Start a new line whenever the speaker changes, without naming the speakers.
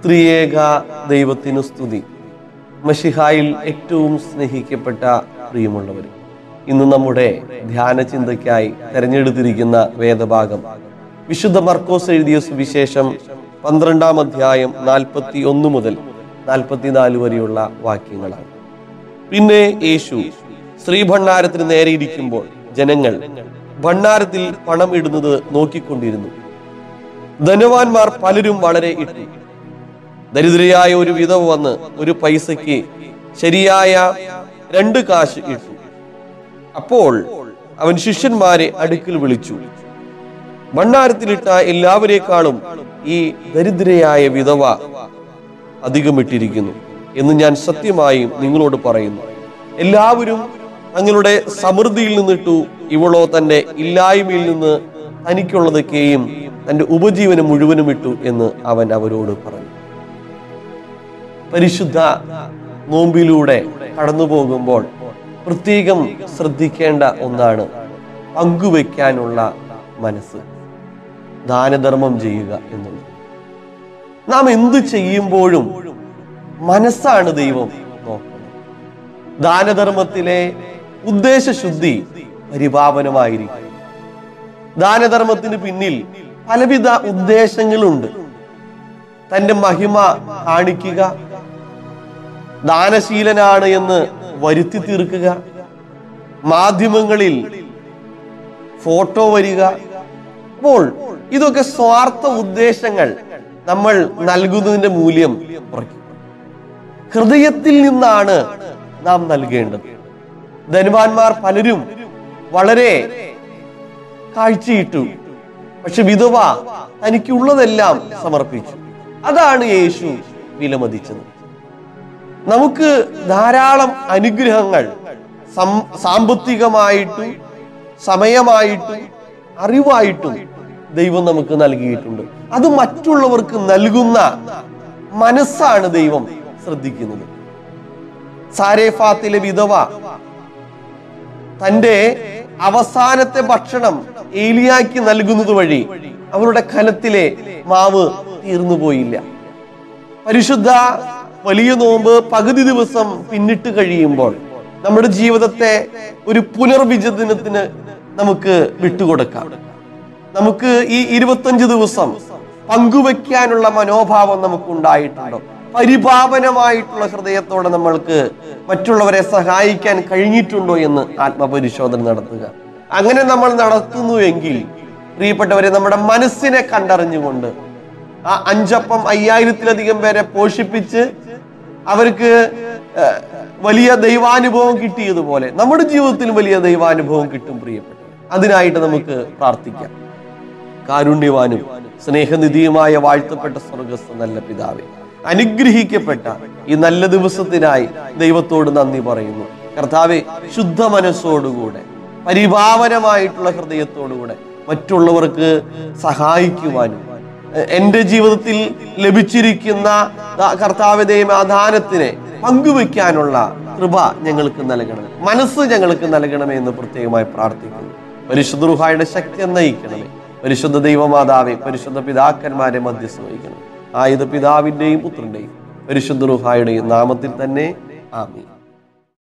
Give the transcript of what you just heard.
ത്രിയേക ദൈവത്തിനു സ്തുതി മഷിഹായിൽ ഏറ്റവും സ്നേഹിക്കപ്പെട്ട പ്രിയമുള്ളവർ ഇന്ന് നമ്മുടെ ധ്യാന ചിന്തയ്ക്കായി തെരഞ്ഞെടുത്തിരിക്കുന്ന വേദഭാഗം വിശുദ്ധ മർക്കോസ് എഴുതിയ സുവിശേഷം പന്ത്രണ്ടാം അധ്യായം നാൽപ്പത്തി ഒന്ന് മുതൽ നാൽപ്പത്തിനാല് വരെയുള്ള വാക്യങ്ങളാണ് പിന്നെ യേശു ശ്രീ ഭണ്ഡാരത്തിന് നേരെ ഇരിക്കുമ്പോൾ ജനങ്ങൾ ഭണ്ഡാരത്തിൽ പണം ഇടുന്നത് നോക്കിക്കൊണ്ടിരുന്നു ധനവാന്മാർ പലരും വളരെ ഇട്ടു ദരിദ്രയായ ഒരു വിധവ വന്ന് ഒരു പൈസയ്ക്ക് ശരിയായ രണ്ട് കാശ് ഇട്ടു അപ്പോൾ അവൻ ശിഷ്യന്മാരെ അടുക്കിൽ വിളിച്ചു ഭണ്ഡാരത്തിലിട്ട എല്ലാവരെക്കാളും ഈ ദരിദ്രയായ വിധവ അധികമിട്ടിരിക്കുന്നു എന്ന് ഞാൻ സത്യമായും നിങ്ങളോട് പറയുന്നു എല്ലാവരും തങ്ങളുടെ സമൃദ്ധിയിൽ നിന്നിട്ടു ഇവളോ തന്റെ ഇല്ലായ്മയിൽ നിന്ന് തനിക്കുള്ളതൊക്കെയും തന്റെ ഉപജീവനം മുഴുവനും ഇട്ടു എന്ന് അവൻ അവരോട് പറഞ്ഞു പരിശുദ്ധ നോമ്പിലൂടെ കടന്നു പോകുമ്പോൾ പ്രത്യേകം ശ്രദ്ധിക്കേണ്ട ഒന്നാണ് പങ്കുവെക്കാനുള്ള മനസ്സ് ദാനധർമ്മം ചെയ്യുക എന്നുള്ളത് നാം എന്ത് ചെയ്യുമ്പോഴും മനസ്സാണ് ദൈവം നോക്കുന്നത് ദാനധർമ്മത്തിലെ ഉദ്ദേശശുദ്ധി പരിപാവനമായിരിക്കും ദാനധർമ്മത്തിന് പിന്നിൽ പലവിധ ഉദ്ദേശങ്ങളുണ്ട് തന്റെ മഹിമ കാണിക്കുക ദാനശീലനാണ് എന്ന് വരുത്തി തീർക്കുക മാധ്യമങ്ങളിൽ ഫോട്ടോ വരിക അപ്പോൾ ഇതൊക്കെ സ്വാർത്ഥ ഉദ്ദേശങ്ങൾ നമ്മൾ നൽകുന്നതിന്റെ മൂല്യം കുറയ്ക്കും ഹൃദയത്തിൽ നിന്നാണ് നാം നൽകേണ്ടത് ധനവാന്മാർ പലരും വളരെ കാഴ്ചയിട്ടു പക്ഷെ വിധവ തനിക്കുള്ളതെല്ലാം സമർപ്പിച്ചു അതാണ് യേശു വിലമതിച്ചത് നമുക്ക് ധാരാളം അനുഗ്രഹങ്ങൾ സം- സാമ്പത്തികമായിട്ടും സമയമായിട്ടും അറിവായിട്ടും ദൈവം നമുക്ക് നൽകിയിട്ടുണ്ട് അത് മറ്റുള്ളവർക്ക് നൽകുന്ന മനസ്സാണ് ദൈവം ശ്രദ്ധിക്കുന്നത് സാരേഫാത്തിലെ വിധവ തന്റെ അവസാനത്തെ ഭക്ഷണം ഏലിയാക്കി നൽകുന്നത് വഴി അവരുടെ കലത്തിലെ മാവ് തീർന്നു പോയില്ല പരിശുദ്ധ വലിയ നോമ്പ് പകുതി ദിവസം പിന്നിട്ട് കഴിയുമ്പോൾ നമ്മുടെ ജീവിതത്തെ ഒരു പുനർവിചിന്തനത്തിന് നമുക്ക് വിട്ടുകൊടുക്കാം നമുക്ക് ഈ ഇരുപത്തഞ്ച് ദിവസം പങ്കുവെക്കാനുള്ള മനോഭാവം നമുക്ക് ഉണ്ടായിട്ടുണ്ടോ പരിപാവനമായിട്ടുള്ള ഹൃദയത്തോടെ നമ്മൾക്ക് മറ്റുള്ളവരെ സഹായിക്കാൻ കഴിഞ്ഞിട്ടുണ്ടോ എന്ന് ആത്മപരിശോധന നടത്തുക അങ്ങനെ നമ്മൾ നടത്തുന്നുവെങ്കിൽ പ്രിയപ്പെട്ടവരെ നമ്മുടെ മനസ്സിനെ കണ്ടറിഞ്ഞുകൊണ്ട് ആ അഞ്ചപ്പം അയ്യായിരത്തിലധികം പേരെ പോഷിപ്പിച്ച് അവർക്ക് ഏഹ്, വലിയ ദൈവാനുഭവം കിട്ടിയതുപോലെ നമ്മുടെ ജീവിതത്തിൽ വലിയ ദൈവാനുഭവം കിട്ടും പ്രിയപ്പെട്ടവർ അതിനായിട്ട് നമുക്ക് പ്രാർത്ഥിക്കാം കാരുണ്യവാനും സ്നേഹനിധിയുമായ വാഴ്ത്തപ്പെട്ട സ്വർഗസ്ഥ നല്ല പിതാവേ അനുഗ്രഹിക്കപ്പെട്ട ഈ നല്ല ദിവസത്തിനായി ദൈവത്തോട് നന്ദി പറയുന്നു കർത്താവെ ശുദ്ധ മനസ്സോടുകൂടെ പരിഭാവനമായിട്ടുള്ള ഹൃദയത്തോടുകൂടെ മറ്റുള്ളവർക്ക് സഹായിക്കുവാനും എ- എന്റെ ജീവിതത്തിൽ ലഭിച്ചിരിക്കുന്ന ദാ- കർത്താവിന്റെയും ആ ദാനത്തിനെ പങ്കുവെക്കാനുള്ള കൃപ ഞങ്ങൾക്ക് നൽകണമേ മനസ്സ് ഞങ്ങൾക്ക് നൽകണമേ എന്ന് പ്രത്യേകമായി പ്രാർത്ഥിക്കുന്നു പരിശുദ്ധ റുഹായുടെ ശക്തി നയിക്കണമേ പരിശുദ്ധ ദൈവമാതാവെ പരിശുദ്ധ പിതാക്കന്മാരെ മധ്യസ്ഥ വഹിക്കണം ആയുധ പിതാവിന്റെയും പുത്രന്റെയും പരിശുദ്ധ റുഹായുടെയും നാമത്തിൽ തന്നെ ആമീൻ